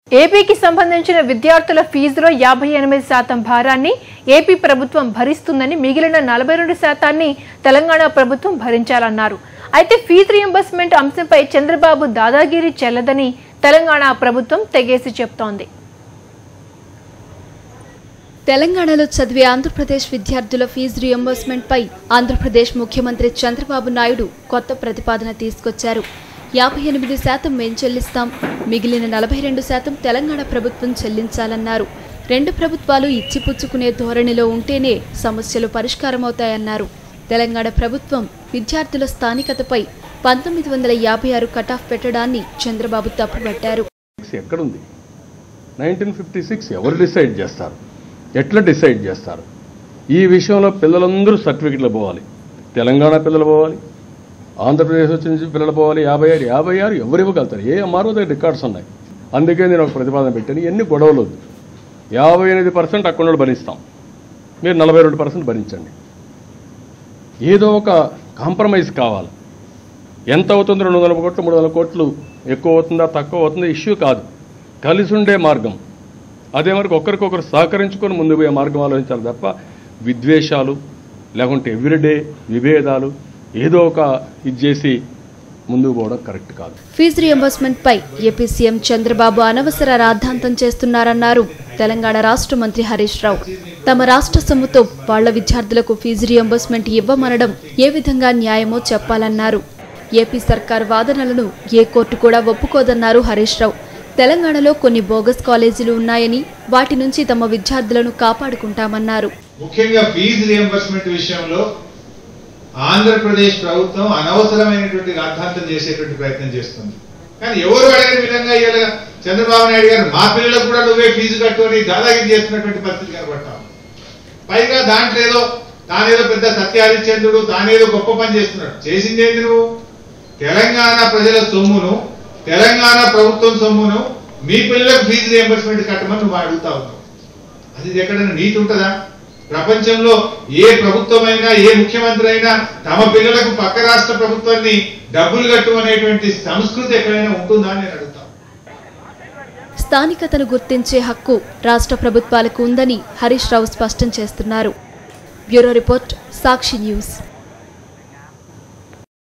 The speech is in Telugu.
ఏపీకి సంబంధించిన విద్యార్థుల ఫీజులో యాభై ఎనిమిది శాతం భారాన్ని ఏపీ ప్రభుత్వం భరిస్తుందని మిగిలిన నలభై రెండు శాతాన్ని తెలంగాణ ప్రభుత్వం భరించాలన్నారు అయితే ఫీజు రియంబర్స్మెంట్ అంశంపై చంద్రబాబు దాదాగిరి చెల్లదని తెలంగాణ ప్రభుత్వం తెగేసి చెప్తోంది తెలంగాణలో చదివే ఆంధ్రప్రదేశ్ విద్యార్థుల ఫీజు రియంబర్స్మెంట్ పై ఆంధ్రప్రదేశ్ ముఖ్యమంత్రి చంద్రబాబు నాయుడు కొత్త ప్రతిపాదన తీసుకొచ్చారు యాభై ఎనిమిది శాతం మేం చెల్లిస్తాం మిగిలిన నలభై రెండు శాతం తెలంగాణ ప్రభుత్వం చెల్లించాలన్నారు రెండు ప్రభుత్వాలు ఇచ్చిపుచ్చుకునే ధోరణిలో ఉంటేనే సమస్యలు పరిష్కారమవుతాయన్నారు తెలంగాణ ప్రభుత్వం విద్యార్థుల స్థానికతపై పంతొమ్మిది వందల యాభై ఆరు కటాఫ్ పెట్టడాన్ని చంద్రబాబు తప్పుపట్టారు సిక్స్ ఎక్కడుంది నైన్టీన్ ఫిఫ్టీ సిక్స్ ఎవరు డిసైడ్ చేస్తారు ఎట్లా డిసైడ్ చేస్తారు ఈ విషయంలో పిల్లలందరూ సర్టిఫికెట్లు పోవాలి తెలంగాణ పిల్లలు పోవాలి ఆంధ్రప్రదేశ్ నుంచి పిల్లలు పోవాలి యాభై ఆరు యాభై ఆరు ఎవరు ఇవ్వగలుగుతారు ఏ ఎంఆర్ఓ దగ్గర రికార్డ్స్ ఉన్నాయి అందుకే నేను ఒక ప్రతిపాదన పెట్టాను ఎన్ని గొడవలు వద్దు యాభై ఎనిమిది పర్సెంట్ అక్కడ భరిస్తాం మీరు నలభై రెండు పర్సెంట్ భరించండి ఏదో ఒక కాంప్రమైజ్ కావాలి ఎంత అవుతుంది రెండు వందల కోట్లు మూడు వందల కోట్లు ఎక్కువ అవుతుందా తక్కువ అవుతుందా ఇష్యూ కాదు కలిసి ఉండే మార్గం అదే మరి ఒకరికొకరు సహకరించుకొని ముందుకు పోయే మార్గం ఆలోచించాలి తప్ప విద్వేషాలు లేకుంటే ఎవ్రీడే విభేదాలు ఏదో ఒక ఇది చేసి ముందుకు పోవడం కరెక్ట్ కాదు ఫీజు రియంబర్స్మెంట్ పై ఏపీ సీఎం చంద్రబాబు అనవసర రాద్ధాంతం చేస్తున్నారన్నారు తెలంగాణ రాష్ట్ర మంత్రి హరీష్ రావు తమ రాష్ట్ర సొమ్ముతో వాళ్ల విద్యార్థులకు ఫీజు రియంబర్స్మెంట్ ఇవ్వమనడం ఏ విధంగా న్యాయమో చెప్పాలన్నారు ఏపీ సర్కార్ వాదనలను ఏ కోర్టు కూడా ఒప్పుకోదన్నారు హరీష్ రావు తెలంగాణలో కొన్ని బోగస్ కాలేజీలు ఉన్నాయని వాటి నుంచి తమ విద్యార్థులను కాపాడుకుంటామన్నారు ముఖ్యంగా ఫీజు రియంబర్స్మెంట్ విషయంలో ఆంధ్రప్రదేశ్ ప్రభుత్వం అనవసరమైనటువంటి రాద్ధాంతం చేసేటువంటి ప్రయత్నం చేస్తుంది కానీ ఎవరు అడగని విధంగా ఇవాళ చంద్రబాబు నాయుడు గారు మా పిల్లలకు కూడా నువ్వే ఫీజు కట్టు అని దాదాగిరి చేస్తున్నటువంటి పరిస్థితి కనబడతాం పైగా దాంట్లో ఏదో తానేదో పెద్ద సత్యహరిశ్చంద్రుడు తానేదో గొప్ప పని చేస్తున్నాడు చేసింది ఏంటి నువ్వు తెలంగాణ ప్రజల సొమ్మును తెలంగాణ ప్రభుత్వం సొమ్మును మీ పిల్లలకు ఫీజు రియంబర్స్మెంట్ కట్టమని నువ్వు అడుగుతా ఉన్నావు అది ఎక్కడైనా నీతి ఉంటుందా ప్రపంచంలో ఏ ప్రభుత్వమైనా ఏ ముఖ్యమంత్రి అయినా తమ పిల్లలకు పక్క రాష్ట్ర ప్రభుత్వాన్ని డబ్బులు కట్టు అనేటువంటి సంస్కృతి ఎక్కడైనా ఉంటుందా అని నేను అడుగుతాను స్థానికతను గుర్తించే హక్కు రాష్ట్ర ప్రభుత్వాలకు ఉందని హరీష్ రావు స్పష్టం చేస్తున్నారు బ్యూరో రిపోర్ట్ సాక్షి న్యూస్